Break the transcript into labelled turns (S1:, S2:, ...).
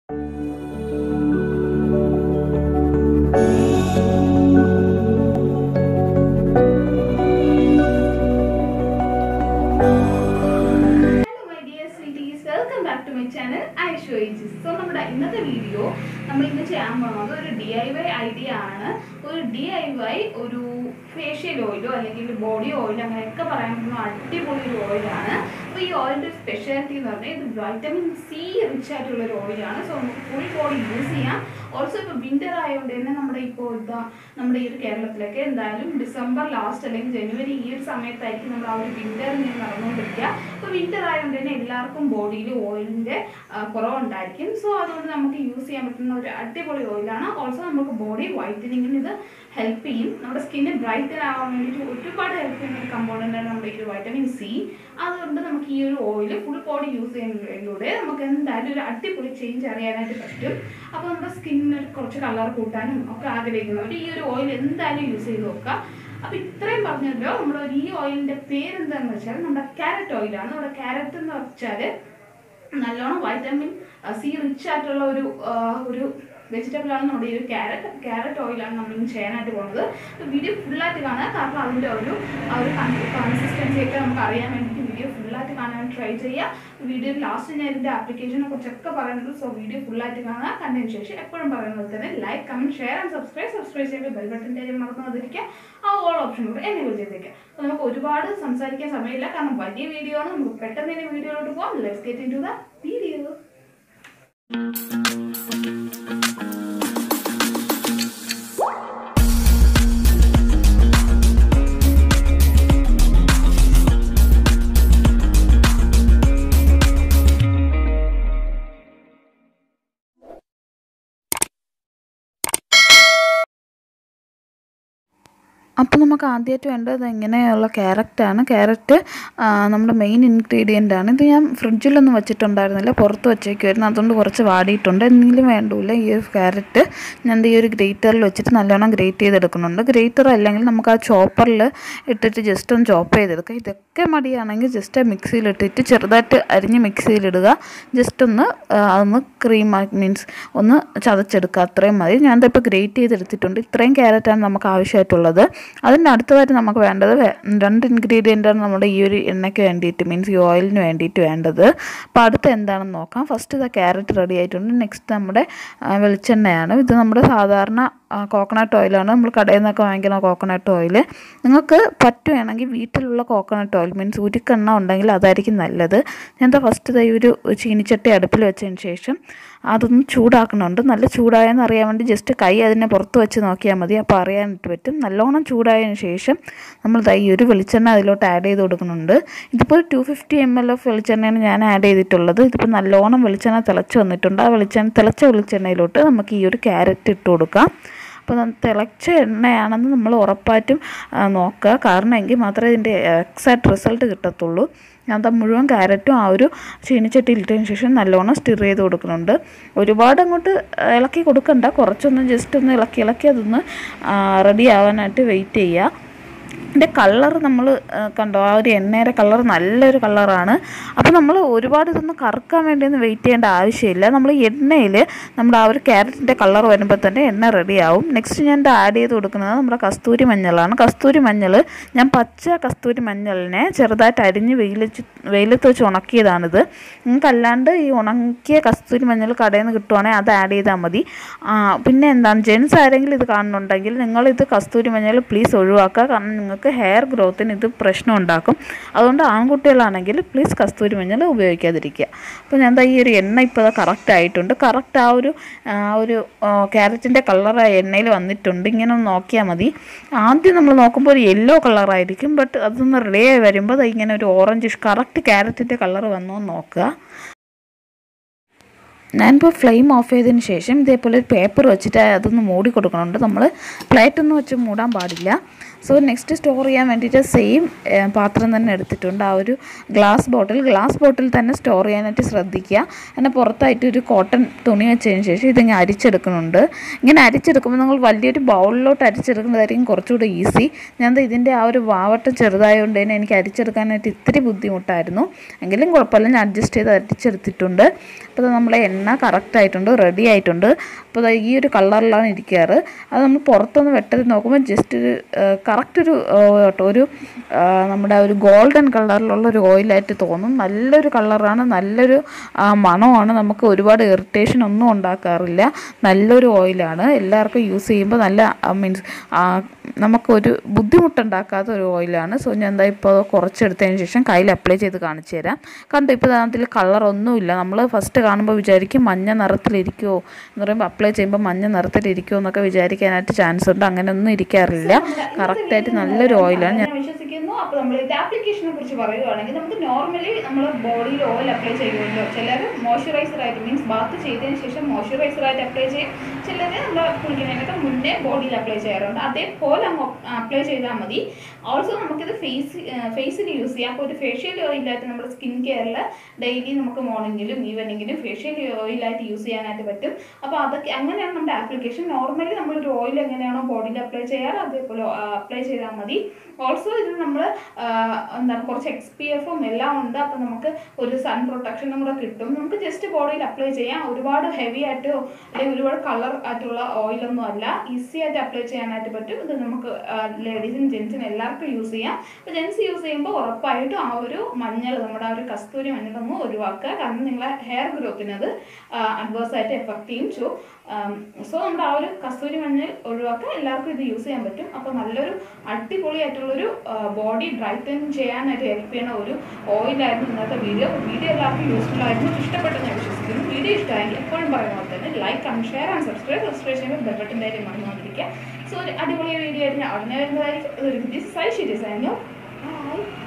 S1: hello my dear sweeties welcome back to my channel Aishu ages so നമ്മുടെ ഇന്നത്തെ video നമ്മൾ ഇന്ന് ചെയ്യാൻ പോകുന്നത് ഒരു ഡി ഐ വൈ ഐഡിയ ആണ് ഒരു ഡി ഐ വൈ ഒരു ഫേഷ്യൽ ഓയിലോ അല്ലെങ്കിൽ ബോഡി ഓയിൽ അങ്ങനെയൊക്കെ പറയാൻ പറ്റുന്ന അടിപൊളി ഒരു ഓയിലാണ് അപ്പോൾ ഈ ഓയിലിൻ്റെ സ്പെഷ്യാലിറ്റി എന്ന് പറഞ്ഞാൽ ഇത് വൈറ്റമിൻ സി റിച്ച് ആയിട്ടുള്ള ഒരു ഓയിലാണ് സോ നമുക്ക് ഫുൾ ബോഡി യൂസ് ചെയ്യാം ഓൾസോ ഇപ്പോൾ വിൻ്റർ ആയതുകൊണ്ട് തന്നെ നമ്മുടെ ഇപ്പോൾ ഇതാ നമ്മുടെ ഈ ഒരു കേരളത്തിലൊക്കെ എന്തായാലും ഡിസംബർ ലാസ്റ്റ് അല്ലെങ്കിൽ ജനുവരി ഈ ഒരു സമയത്തായിരിക്കും നമ്മൾ ആ ഒരു വിൻ്റർ ഇങ്ങനെ നടന്നുകൊണ്ടിരിക്കുക അപ്പോൾ വിൻ്റർ ആയതുകൊണ്ട് തന്നെ എല്ലാവർക്കും ബോഡിയിൽ ഓയിലിൻ്റെ കുറവുണ്ടായിരിക്കും സോ അതുകൊണ്ട് നമുക്ക് യൂസ് ചെയ്യാൻ പറ്റുന്ന ഒരു അടിപൊളി ഓയിലാണ് ഓൾസോ നമുക്ക് ബോഡി വൈറ്റനിങ്ങിന് ഇത് ഹെൽപ്പ് ചെയ്യും നമ്മുടെ സ്കിന്ന് ബ്രൈറ്റൻ ആവാൻ വേണ്ടിയിട്ട് ഒരുപാട് ഹെൽപ്പ് ചെയ്യുന്ന ഒരു കമ്പോണൻ്റാണ് നമ്മുടെ ഈ ഒരു വൈറ്റമിൻ സി അതുകൊണ്ട് നമുക്ക് ഈ ഒരു ഓയിൽ ഫുൾ ബോഡി യൂസ് ചെയ്യുന്നതിലൂടെ നമുക്ക് എന്തായാലും ഒരു അടിപൊളി ചേഞ്ച് അറിയാനായിട്ട് പറ്റും അപ്പോൾ നമ്മുടെ സ്കിന്നിന് കുറച്ച് കളർ കൂട്ടാനും ഒക്കെ ആഗ്രഹിക്കുന്നവർ ഈ ഒരു ഓയിൽ എന്തായാലും യൂസ് ചെയ്ത് നോക്കുക അപ്പോൾ ഇത്രയും പറഞ്ഞല്ലോ നമ്മുടെ ഒരു ഈ ഓയിലിൻ്റെ പേരെന്താണെന്ന് വെച്ചാൽ നമ്മുടെ ക്യാരറ്റ് ഓയിലാണ് നമ്മുടെ ക്യാരറ്റ് എന്ന് വെച്ചാൽ നല്ലോണം വൈറ്റമിൻ സി റിച്ച് ആയിട്ടുള്ള ഒരു ആ, ഒരു വെജിറ്റബിൾ ആണ് നമ്മുടെ ഈ ഒരു ക്യാരറ്റ് ക്യാരറ്റ് ഓയിലാണ് നമ്മൾ ഇന്ന് ചെയ്യാനായിട്ട് പോകുന്നത് അപ്പോൾ വീഡിയോ ഫുള്ളായിട്ട് കാണുക കാരണം അതിൻ്റെ ഒരു ആ ഒരു കൺസിസ്റ്റൻസി ഒക്കെ നമുക്ക് അറിയാൻ വേണ്ടിയിട്ട് വീഡിയോ ഫുള്ളായിട്ട് കാണാൻ ട്രൈ ചെയ്യുക വീഡിയോ ലാസ്റ്റ് ഞാൻ ഇതിൻ്റെ ആപ്ലിക്കേഷനെ കുറിച്ചൊക്കെ പറയുന്നത് സോ വീഡിയോ ഫുള്ളായിട്ട് കാണുക കണ്ടതിന് ശേഷം എപ്പോഴും പറയുന്നത് തന്നെ like comment share and subscribe subscribe ചെയ്യുമ്പോൾ ബെൽ ബട്ടൻ്റെ മറന്നാതിരിക്കുക ആ ഓൾ ഓപ്ഷൻ കൂടെ എനേബിൾ ചെയ്തേക്കുക അപ്പോൾ നമുക്ക് ഒരുപാട് സംസാരിക്കാൻ സമയമില്ല കാരണം വലിയ വീഡിയോ ആണ് നമുക്ക് പെട്ടെന്ന് തന്നെ വീഡിയോയിലോട്ട് പോകാം let's get into the video
S2: അപ്പോൾ നമുക്ക് ആദ്യമായിട്ട് വേണ്ടത് ഇങ്ങനെയുള്ള ക്യാരറ്റാണ് ക്യാരറ്റ് നമ്മുടെ മെയിൻ ഇൻഗ്രീഡിയൻ്റ് ആണ് ഇത് ഞാൻ ഫ്രിഡ്ജിലൊന്നും വെച്ചിട്ടുണ്ടായിരുന്നില്ല പുറത്ത് വെച്ചേക്കുമായിരുന്നു അതുകൊണ്ട് കുറച്ച് വാടിയിട്ടുണ്ട് എന്തെങ്കിലും വേണ്ടൂല ഈ ഒരു ക്യാരറ്റ് ഞാൻ ദേ ഈ ഒരു ഗ്രേറ്ററിൽ വെച്ചിട്ട് നല്ലോണം ഗ്രേറ്റ് ചെയ്തെടുക്കുന്നുണ്ട് ഗ്രേറ്റർ അല്ലെങ്കിൽ നമുക്ക് ആ ചോപ്പറിൽ ഇട്ടിട്ട് ജസ്റ്റ് ഒന്ന് ചോപ്പ് ചെയ്തെടുക്കുക ഇതൊക്കെ മടിയാണെങ്കിൽ ജസ്റ്റ് മിക്സിയിലിട്ടിട്ട് ചെറുതായിട്ട് അരിഞ്ഞ് മിക്സിയിലിടുക ജസ്റ്റ് ഒന്ന് ആ, അതൊന്ന് ക്രീം മീൻസ് ഒന്ന് ചതച്ചെടുക്കുക അത്രയും മതി ഞാൻ ഇപ്പോൾ ഗ്രേറ്റ് ചെയ്തെടുത്തിട്ടുണ്ട് ഇത്രയും ക്യാരറ്റാണ് നമുക്ക് ആവശ്യമായിട്ടുള്ളത് അതിൻ്റെ അടുത്തതായിട്ട് നമുക്ക് വേണ്ടത് വേ- രണ്ട് ഇൻഗ്രീഡിയൻ്റാണ് നമ്മുടെ ഈ ഒരു എണ്ണയ്ക്ക് വേണ്ടിയിട്ട് മീൻസ് ഈ ഓയിലിന് വേണ്ടിയിട്ട് വേണ്ടത് അപ്പോൾ അടുത്ത എന്താണെന്ന് നോക്കാം ഫസ്റ്റ് ഇത് ക്യാരറ്റ് റെഡി ആയിട്ടുണ്ട് നെക്സ്റ്റ് നമ്മുടെ ആ, വെളിച്ചെണ്ണയാണ് ഇത് നമ്മുടെ സാധാരണ കോക്കനട്ട് ഓയിലാണ് നമ്മൾ കടയിൽ നിന്നൊക്കെ വാങ്ങിക്കുന്ന കോക്കനട്ട് ഓയിൽ നിങ്ങൾക്ക് പറ്റുകയാണെങ്കിൽ വീട്ടിലുള്ള കോക്കനട്ട് ഓയിൽ മീൻസ് ഉരുക്കെണ്ണ ഉണ്ടെങ്കിൽ അതായിരിക്കും നല്ലത് ഞാൻ ഫസ്റ്റ് ഈ ഒരു ചീനിച്ചട്ടി അടുപ്പിൽ വെച്ചതിന് ശേഷം അതൊന്ന് ചൂടാക്കണുണ്ട് നല്ല ചൂടായെന്ന് അറിയാൻ വേണ്ടി ജസ്റ്റ് കൈ അതിനെ പുറത്ത് വെച്ച് നോക്കിയാൽ മതി അപ്പോൾ അറിയാനായിട്ട് പറ്റും നല്ലോണം ചൂടായതിന് ശേഷം നമ്മൾ ദാ ഈ ഒരു വെളിച്ചെണ്ണ അതിലോട്ട് ആഡ് ചെയ്ത് കൊടുക്കുന്നുണ്ട് ഇതിപ്പോൾ ഒരു two fifty M L of വെളിച്ചെണ്ണയാണ് ഞാൻ ആഡ് ചെയ്തിട്ടുള്ളത് ഇതിപ്പോൾ നല്ലോണം വെളിച്ചെണ്ണ തിളച്ച് വന്നിട്ടുണ്ട് ആ വെളിച്ചെണ്ണ തിളച്ച വെളിച്ചെണ്ണയിലോട്ട് നമുക്ക് ഈ ഒരു ക്യാരറ്റ് ഇട്ട് കൊടുക്കാം അപ്പോൾ ന- തിളച്ച എണ്ണയാണെന്ന് നമ്മൾ ഉറപ്പായിട്ടും ആ, നോക്കുക കാരണം എങ്കിൽ മാത്രമേ ഇതിൻ്റെ എക്സാക്ട് റിസൾട്ട് കിട്ടത്തുള്ളൂ ഞാൻ അത് മുഴുവൻ ക്യാരറ്റും ആ ഒരു ചീനിച്ചട്ടിയിൽ ഇട്ടതിന് ശേഷം നല്ലോണം സ്റ്റിർ ചെയ്ത് കൊടുക്കുന്നുണ്ട് ഒരുപാട് അങ്ങോട്ട് ഇളക്കി കൊടുക്കണ്ട കുറച്ചൊന്ന് ജസ്റ്റ് ഒന്ന് ഇളക്കി ഇളക്കി അതൊന്ന് റെഡി ആവാനായിട്ട് വെയിറ്റ് ചെയ്യുക ഇതിൻ്റെ കളർ നമ്മൾ കണ്ടോ ആ ഒരു എണ്ണയുടെ കളർ നല്ലൊരു കളറാണ് അപ്പോൾ നമ്മൾ ഒരുപാട് ഇതൊന്ന് കറുക്കാൻ വേണ്ടി ഒന്നും വെയിറ്റ് ചെയ്യേണ്ട ആവശ്യമില്ല നമ്മൾ എണ്ണയിൽ നമ്മുടെ ആ ഒരു ക്യാരറ്റിൻ്റെ കളർ വരുമ്പോൾ തന്നെ എണ്ണ റെഡിയാവും നെക്സ്റ്റ് ഞാൻ ഇത് ആഡ് ചെയ്ത് കൊടുക്കുന്നത് നമ്മുടെ കസ്തൂരി മഞ്ഞളാണ് കസ്തൂരി മഞ്ഞൾ ഞാൻ പച്ച കസ്തൂരി മഞ്ഞളിനെ ചെറുതായിട്ട് അരിഞ്ഞ് വെയിലച്ച് വെയിലത്ത് വെച്ച് ഉണക്കിയതാണിത് നിങ്ങൾക്ക് അല്ലാണ്ട് ഈ ഉണക്കിയ കസ്തൂരി മഞ്ഞൾ കടയിൽ നിന്ന് കിട്ടുവാണെങ്കിൽ അത് ആഡ് ചെയ്താൽ മതി ആ, പിന്നെ എന്താണ് ജെൻസ് ആരെങ്കിലും ഇത് കാണുന്നുണ്ടെങ്കിൽ നിങ്ങളിത് കസ്തൂരി മഞ്ഞൾ പ്ലീസ് ഒഴിവാക്കുക കാരണം നിങ്ങൾക്ക് ഹെയർ ഗ്രോത്തിന് ഇത് പ്രശ്നം ഉണ്ടാക്കും അതുകൊണ്ട് ആൺകുട്ടികളാണെങ്കിൽ പ്ലീസ് കസ്തൂരി മഞ്ഞൾ ഉപയോഗിക്കാതിരിക്കുക അപ്പോൾ ഞാൻ ദാ ഈ ഒരു എണ്ണ ഇപ്പോൾ കറക്റ്റ് ആയിട്ടുണ്ട് കറക്റ്റ് ആ ഒരു ആ ഒരു ക്യാരറ്റിൻ്റെ കളർ ആ എണ്ണയിൽ വന്നിട്ടുണ്ട് ഇങ്ങനെ ഒന്ന് നോക്കിയാൽ മതി ആദ്യം നമ്മൾ നോക്കുമ്പോൾ ഒരു യെല്ലോ കളറായിരിക്കും ബട്ട് അതൊന്ന് റെഡി ആയി വരുമ്പോൾ ദാ ഇങ്ങനെ ഒരു ഓറഞ്ച് കറക്റ്റ് ക്യാരറ്റിൻ്റെ കളർ വന്നോ എന്ന് നോക്കുക ഞാനിപ്പോൾ ഫ്ലെയിം ഓഫ് ചെയ്തതിന് ശേഷം ഇതേപോലെ ഒരു പേപ്പർ വെച്ചിട്ട് അതൊന്ന് മൂടി കൊടുക്കണുണ്ട് നമ്മൾ പ്ലേറ്റ് ഒന്നും വെച്ച് മൂടാൻ പാടില്ല സോ നെക്സ്റ്റ് സ്റ്റോർ ചെയ്യാൻ വേണ്ടിയിട്ട് സെയിം പാത്രം തന്നെ എടുത്തിട്ടുണ്ട് ആ ഒരു ഗ്ലാസ് ബോട്ടിൽ ഗ്ലാസ് ബോട്ടിൽ തന്നെ സ്റ്റോർ ചെയ്യാനായിട്ട് ശ്രദ്ധിക്കുക അതിന് പുറത്തായിട്ട് ഒരു കോട്ടൺ തുണി വെച്ചതിന് ശേഷം ഇതിങ്ങനെ അരിച്ചെടുക്കുന്നുണ്ട് ഇങ്ങനെ അരിച്ചെടുക്കുമ്പോൾ നിങ്ങൾ വലിയൊരു ബൗളിലോട്ട് അരിച്ചെടുക്കുന്നതായിരിക്കും കുറച്ചുകൂടെ ഈസി ഞാൻ ദാ ഇതിൻ്റെ ആ ഒരു വാവട്ടം ചെറുതായതുകൊണ്ട് തന്നെ എനിക്ക് അരിച്ചെടുക്കാനായിട്ട് ഇത്തിരി ബുദ്ധിമുട്ടായിരുന്നു എങ്കിലും കുഴപ്പമില്ല ഞാൻ അഡ്ജസ്റ്റ് ചെയ്ത് അരിച്ചെടുത്തിട്ടുണ്ട് അപ്പോൾ നമ്മളെ എണ്ണ എണ്ണ കറക്റ്റ് ആയിട്ടുണ്ട് റെഡി ആയിട്ടുണ്ട് അപ്പോൾ ദാ ഈ ഒരു കളറിലാണ് ഇരിക്കാറ് അത് നമ്മൾ പുറത്തൊന്ന് വെട്ടത്തിൽ നോക്കുമ്പോൾ ജസ്റ്റ് ഒരു കറക്റ്റ് ഒരു ആ, കേട്ടോ ഒരു ആ, നമ്മുടെ ഒരു ഗോൾഡൻ കളറിലുള്ള ഒരു ഓയിലായിട്ട് തോന്നും നല്ലൊരു കളറാണ് നല്ലൊരു ആ, മണമാണ് നമുക്ക് ഒരുപാട് ഇറിറ്റേഷൻ ഒന്നും ഉണ്ടാക്കാറില്ല നല്ലൊരു ഓയിലാണ് എല്ലാവർക്കും യൂസ് ചെയ്യുമ്പോൾ നല്ല മീൻസ് നമുക്കൊരു ബുദ്ധിമുട്ടുണ്ടാക്കാത്ത ഒരു ഓയിലാണ് സോ ഞാൻ എന്താ ഇപ്പോൾ കുറച്ചെടുത്തതിന് ശേഷം കയ്യിൽ അപ്ലൈ ചെയ്ത് കാണിച്ചു തരാം കണ്ടോ ഇപ്പോൾ അതിൽ കളറൊന്നുമില്ല നമ്മൾ ഫസ്റ്റ് കാണുമ്പോൾ വിചാരിക്കും മഞ്ഞ നിറത്തിലിരിക്കുമോ എന്ന് പറയുമ്പോൾ അപ്ലൈ ചെയ്യുമ്പോൾ മഞ്ഞ നിറത്തിലിരിക്കുമോ എന്നൊക്കെ വിചാരിക്കാനായിട്ട് ചാൻസ് ഉണ്ട് അങ്ങനെയൊന്നും ഇരിക്കാറില്ല കറക്റ്റായിട്ട് നല്ലൊരു ഓയിലാണ് ഞാൻ
S1: ഞാൻ വിശ്വസിക്കുന്നു അപ്പോൾ നമ്മൾ ഇത് ആപ്ലിക്കേഷനെ കുറിച്ച് പറയുകയാണെങ്കിൽ നമുക്ക് നോർമലി നമ്മൾ ബോഡിയിൽ ഓയിൽ അപ്ലൈ ചെയ്യുമല്ലോ ചിലർ മോയ്സ്ചറൈസർ ആയിട്ട് മീൻസ് ബാത്ത് ചെയ്തതിന് ശേഷം മോയ്സ്ചറൈസർ ആയിട്ട് അപ്ലൈ ചെയ്യും ചിലർ നമ്മൾ കുളിക്കുന്നതിനൊക്കെ മുന്നേ ബോഡിയിൽ അപ്ലൈ ചെയ്യാറുണ്ട് അതേപോലെ അങ്ങ് അപ്ലൈ ചെയ്താൽ മതി ഓൾസോ നമുക്കിത് ഫേസ് ഫേസിൽ യൂസ് ചെയ്യാം അപ്പോൾ ഒരു ഫേഷ്യൽ ഓയിലായിട്ട് നമ്മുടെ സ്കിൻ കെയറിൽ ഡെയിലി നമുക്ക് മോർണിംഗിലും ഈവനിങ്ങിലും ഫേഷ്യൽ ഓയിലായിട്ട് യൂസ് ചെയ്യാനായിട്ട് പറ്റും അപ്പോൾ അതൊക്കെ അങ്ങനെയാണ് നമ്മുടെ ആപ്ലിക്കേഷൻ നോർമലി നമ്മളൊരു ഓയിൽ എങ്ങനെയാണോ ബോഡിയിൽ അപ്ലൈ ചെയ്യാറ് അതേപോലെ അപ്ലൈ ചെയ്താൽ മതി ഓൾസോ ഇത് നമ്മൾ എന്താണ് കുറച്ച് എക്സ് പി എഫും എല്ലാം ഉണ്ട് അപ്പോൾ നമുക്ക് ഒരു സൺ പ്രൊട്ടക്ഷനും കൂടെ കിട്ടും നമുക്ക് ജസ്റ്റ് ബോഡിയിൽ അപ്ലൈ ചെയ്യാം ഒരുപാട് ഹെവി ആയിട്ടോ അല്ലെങ്കിൽ ഒരുപാട് കളർ ആയിട്ടുള്ള ഓയിലൊന്നും അല്ല ഈസി ആയിട്ട് അപ്ലൈ ചെയ്യാനായിട്ട് പറ്റും ഇത് നമുക്ക് ലേഡീസിനും ജെൻസിനും എല്ലാവർക്കും യൂസ് ചെയ്യാം അപ്പോൾ ജെൻസ് യൂസ് ചെയ്യുമ്പോൾ ഉറപ്പായിട്ടും ആ ഒരു മഞ്ഞൾ നമ്മുടെ ആ ഒരു കസ്തൂരി മഞ്ഞളൊന്നും ഒഴിവാക്കുക കാരണം നിങ്ങളെ ഹെയർ ഗ്രോത്തിന് അത് അഡ്വേഴ്സ് ആയിട്ട് എഫക്ട് ചെയ്യും സോ സോ നമ്മുടെ ആ ഒരു കസ്തൂരി മഞ്ഞൾ ഒഴിവാക്കുക എല്ലാവർക്കും ഇത് യൂസ് ചെയ്യാൻ പറ്റും അപ്പോൾ നല്ലൊരു അടിപൊളിയായിട്ടുള്ളൊരു ബോഡി ബ്രൈറ്റൻ ചെയ്യാനായിട്ട് ഹെൽപ്പ് ചെയ്യുന്ന ഒരു ഓയിലായിരുന്നു ഇന്നത്തെ വീഡിയോ വീഡിയോ എല്ലാവർക്കും യൂസ്ഫുൾ ആയിരുന്നു ഇഷ്ടപ്പെട്ടെന്ന് ഞാൻ വിശ്വസിക്കുന്നു വീഡിയോ ഇഷ്ടമായെങ്കിൽ എപ്പോഴും പറയുന്ന പോലെ തന്നെ like and share and subscribe subscribe ചെയ്യുമ്പോൾ ബെൽബട്ടൻ്റെ കാര്യം മറന്നുകൊണ്ടിരിക്കുക സോ ഒരു അടിപൊളി വീഡിയോ ആയിട്ട് ഞാൻ ഉടനെ വരുന്നതായിരിക്കും ഇതൊരു ദിസ് സൈ ഷീറ്റ് ബൈ